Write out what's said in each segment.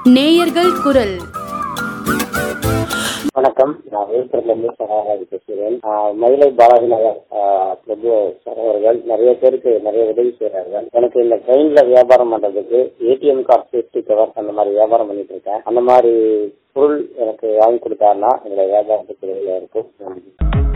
நேயர்கள் குரல் வணக்கம் நான் விழுப்புரத்துலேருந்து சகாராஜ் பேசுகிறேன் ஆஹ் மயிலை பாலாஜி நகர் ஆஹ் பிரபு சகோதரர்கள் நிறைய பேருக்கு நிறைய உதவி செய்கிறார்கள் எனக்கு இந்த ட்ரெயின்ல வியாபாரம் பண்றதுக்கு ஏடிஎம் கார்டு சேஃப்டி கவர் அந்த மாதிரி வியாபாரம் பண்ணிட்டு இருக்கேன் அந்த மாதிரி பொருள் எனக்கு வாங்கி கொடுத்தாருன்னா என்னுடைய வியாபாரத்துக்கு உதவியா இருக்கும் நன்றி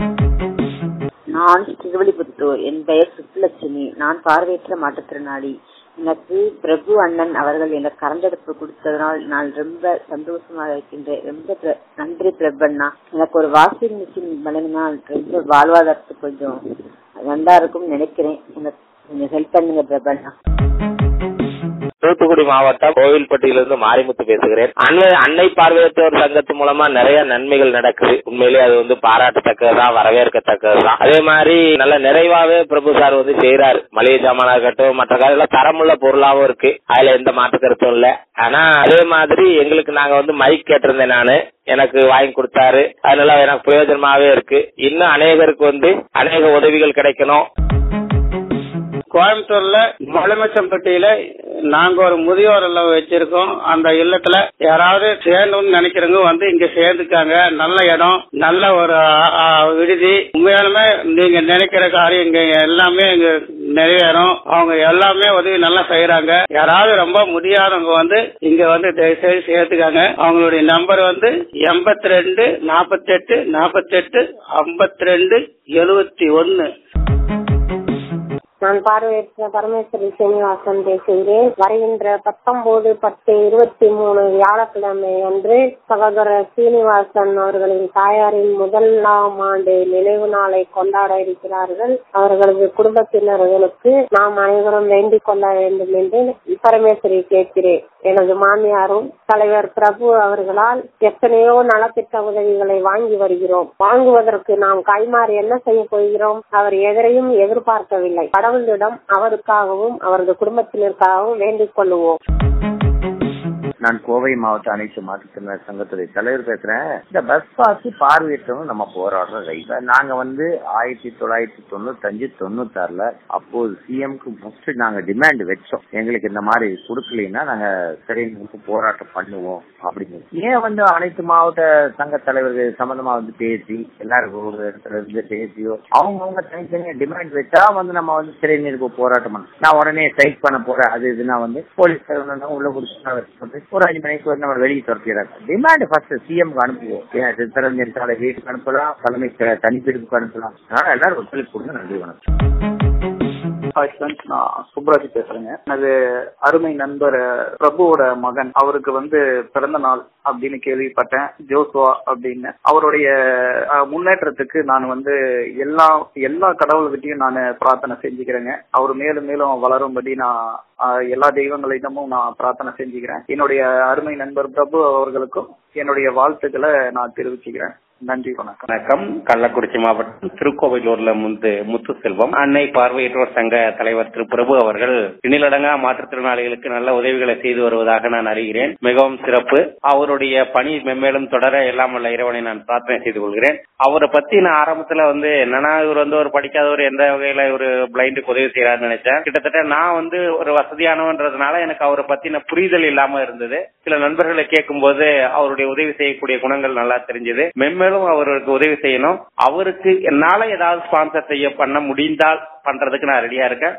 நான் திருவள்ளிபுத்தூர் என் பெயர் சுப்புலட்சுமி நான் பார்வையற்ற மாற்றுத்திறனாளி எனக்கு பிரபு அண்ணன் அவர்கள் எனக்கு கரண்டெடுப்பு கொடுத்ததனால் நான் ரொம்ப சந்தோஷமாக இருக்கின்றேன் ரொம்ப பிர- நன்றி பிரபு அண்ணா எனக்கு ஒரு வாஷிங் மிஷின் வழங்கினால் ரொம்ப வாழ்வாதாரத்துக்கு கொஞ்சம் நல்லா இருக்கும்னு நினைக்கிறேன் எனக்கு கொஞ்சம் ஹெல்ப் பண்ணுங்க பிரபு அண்ணா தூத்துக்குடி மாவட்டம் கோவில்பட்டியிலிருந்து மாரிமுத்து பேசுகிறேன் அன்னை அன்னை பார்வையற்றோர் சங்கத்து மூலமா நிறைய நன்மைகள் நடக்குது உண்மையிலேயே அது வந்து பாராட்டத்தக்கதுதான் வரவேற்கத்தக்கதுதான் அதே மாதிரி நல்ல நிறைவாவே பிரபு சார் வந்து செய்யறாரு மளிகை சாமானா இருக்கட்டும் மற்ற காரியெல்லாம் தரமுள்ள பொருளாவும் இருக்கு அதுல எந்த மாற்று கருத்தும் இல்ல ஆனா அதே மாதிரி எங்களுக்கு நாங்க வந்து மைக் கேட்டிருந்தேன் நானு எனக்கு வாங்கி கொடுத்தாரு அதனால எனக்கு பிரயோஜனமாவே இருக்கு இன்னும் அநேகருக்கு வந்து அநேக உதவிகள் கிடைக்கணும் கோயம்புத்தூர்ல மலைமச்சம்பட்டியில நாங்க ஒரு முதியோர் இல்லம் வச்சிருக்கோம் அந்த இல்லத்துல யாராவது சேர்ந்தோம்னு நினைக்கிறவங்க வந்து இங்க சேர்ந்துக்காங்க நல்ல இடம் நல்ல ஒரு ஆ, ஆ, விடுதி உண்மையாலுமே நீங்க நினைக்கிற காரியம் இங்க எல்லாமே இங்க நிறைவேறும் அவங்க எல்லாமே உதவி நல்லா செய்யறாங்க யாராவது ரொம்ப முடியாதவங்க வந்து இங்க வந்து தயவு செய்து சேர்த்துக்காங்க அவங்களுடைய நம்பர் வந்து எண்பத்தி ரெண்டு நாற்பத்தி எட்டு நாற்பத்தி எட்டு ஐம்பத்தி ரெண்டு எழுபத்தி ஒன்னு நான் பார்வையற்ற பரமேஸ்வரி சீனிவாசன் பேசுகிறேன் வருகின்ற பத்தொன்பது பத்து இருபத்தி மூணு வியாழக்கிழமை அன்று சகோதரர் சீனிவாசன் அவர்களின் தாயாரின் முதலாம் ஆண்டு நினைவு நாளை கொண்டாட இருக்கிறார்கள் அவர்களது குடும்பத்தினர்களுக்கு நாம் அனைவரும் வேண்டிக் கொள்ள வேண்டும் என்று பரமேஸ்வரி கேட்கிறேன் எனது மாமியாரும் தலைவர் பிரபு அவர்களால் எத்தனையோ நலத்திட்ட உதவிகளை வாங்கி வருகிறோம் வாங்குவதற்கு நாம் கைமாறி என்ன செய்ய போகிறோம் அவர் எதரையும் எதிர்பார்க்கவில்லை கடவுளிடம் அவருக்காகவும் அவரது குடும்பத்தினருக்காகவும் வேண்டிக் கொள்ளுவோம் நான் கோவை மாவட்ட அனைத்து மாற்றுத்திறனாளர் சங்கத்துடைய தலைவர் பேசுறேன் இந்த பஸ் பாஸ் பார்வையற்றவங்க நம்ம போராடுற ரைட் நாங்க வந்து ஆயிரத்தி தொள்ளாயிரத்தி தொண்ணூத்தஞ்சு தொண்ணூத்தாறுல அப்போது சிஎம்க்கு ஃபர்ஸ்ட் நாங்க டிமாண்ட் வச்சோம் எங்களுக்கு இந்த மாதிரி கொடுக்கலைன்னா நாங்க சரி உங்களுக்கு போராட்டம் பண்ணுவோம் அப்படின்னு ஏன் வந்து அனைத்து மாவட்ட சங்க தலைவர்கள் சம்பந்தமா வந்து பேசி எல்லாருக்கும் ஒரு இடத்துல இருந்து பேசியோ அவங்கவுங்க தனித்தனியா டிமாண்ட் வச்சா வந்து நம்ம வந்து சிறை நிற்பு போராட்டம் பண்ணணும் நான் உடனே ஸ்ட்ரைக் பண்ண போறேன் அது இதுனா வந்து போலீஸ் உள்ள கொடுத்து ஒரு அஞ்சு மணிக்கு வந்து நம்ம வெளியே துரத்திடுறாங்க டிமாண்ட் ஃபர்ஸ்ட் சிஎம்க்கு அனுப்புவோம் ஏன் சித்திரம் நெரிசாலை வீட்டுக்கு அனுப்பலாம் தலைமை தனிப்பிரிவுக்கு அனுப்பலாம் அதனால எல்லாரும் ஒத்துழைப்பு கொடுங்க நன்றி வணக்கம் ஹாய் ஃப்ரெண்ட்ஸ் நான் சுப்ராஜ் பேசுறேங்க எனது அருமை நண்பர் பிரபுவோட மகன் அவருக்கு வந்து பிறந்த நாள் அப்படின்னு கேள்விப்பட்டேன் ஜோசுவா அப்படின்னு அவருடைய அஹ், முன்னேற்றத்துக்கு நான் வந்து எல்லா எல்லா கடவுள்கிட்டையும் நான் பிரார்த்தனை செஞ்சுக்கிறேங்க அவர் மேலும் மேலும் வளரும்படி நான் அஹ், எல்லா தெய்வங்களிடமும் நான் பிரார்த்தனை செஞ்சுக்கிறேன் என்னுடைய அருமை நண்பர் பிரபு அவர்களுக்கும் என்னுடைய வாழ்த்துக்களை நான் தெரிவிச்சுக்கிறேன் நன்றி வணக்கம் வணக்கம் கள்ளக்குறிச்சி மாவட்டம் திருக்கோவிலூர்ல முந்து முத்து செல்வம் அன்னை பார்வையற்றோர் சங்க தலைவர் திரு பிரபு அவர்கள் எண்ணிலடங்கா மாற்றுத்திறனாளிகளுக்கு நல்ல உதவிகளை செய்து வருவதாக நான் அறிகிறேன் மிகவும் சிறப்பு அவருடைய பணி மென்மேலும் தொடர எல்லாம் உள்ள இறைவனை நான் பிரார்த்தனை செய்து கொள்கிறேன் அவரை பத்தி நான் ஆரம்பத்துல வந்து என்னன்னா இவர் வந்து ஒரு படிக்காதவர் எந்த வகையில ஒரு பிளைண்டுக்கு உதவி செய்யறாருன்னு நினைச்சேன் கிட்டத்தட்ட நான் வந்து ஒரு வசதியானவன்றதுனால எனக்கு அவரை பத்தின புரிதல் இல்லாம இருந்தது சில நண்பர்களை கேட்கும்போது அவருடைய உதவி செய்யக்கூடிய குணங்கள் நல்லா தெரிஞ்சது மென்மேலும் அவருக்கு உதவி செய்யணும் அவருக்கு என்னால ஏதாவது ஸ்பான்சர் செய்ய பண்ண முடிந்தால் பண்றதுக்கு நான் ரெடியா இருக்கேன்